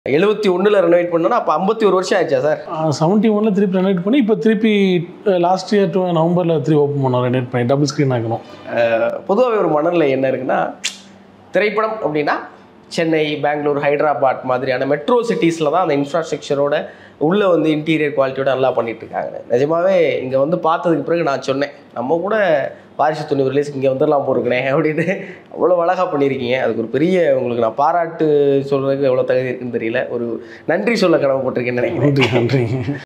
எழுபத்தி ஒன்றில் ரெனோவேட் பண்ணோன்னா அப்போ ஐம்பத்தி ஒரு வருஷம் ஆயிடுச்சா சார் செவன்ட்டி ஒனில் திருப்பி ரெனோவேட் பண்ணி இப்போ திருப்பி லாஸ்ட் இயர் டூ நவம்பரில் திருப்பி ஓப்பன் பண்ணோம் ரெனோவேட் பண்ணி டபுள் ஸ்க்ரீன் ஆக்கணும் பொதுவாகவே ஒரு மனநிலை என்ன இருக்குன்னா திரைப்படம் அப்படின்னா சென்னை பெங்களூர் ஹைதராபாத் மாதிரியான மெட்ரோ சிட்டிஸில் தான் அந்த இன்ஃப்ராஸ்ட்ரக்சரோட உள்ளே வந்து இன்டீரியர் குவாலிட்டியோட நல்லா பண்ணிட்டு இருக்காங்க நிஜமாவே இங்கே வந்து பார்த்ததுக்கு பிறகு நான் சொன்னேன் நம்ம கூட வாரிசு துணிவு ரிலீஸ் இங்கே வந்துடலாம் போயிருக்கனே அப்படின்னு அவ்வளோ அழகாக பண்ணியிருக்கீங்க அதுக்கு ஒரு பெரிய உங்களுக்கு நான் பாராட்டு சொல்கிறதுக்கு எவ்வளோ தகுதி இருக்குன்னு தெரியல ஒரு நன்றி சொல்ல கடமைப்பட்டிருக்கேன்னு நினைக்கிறேன் நன்றி நன்றி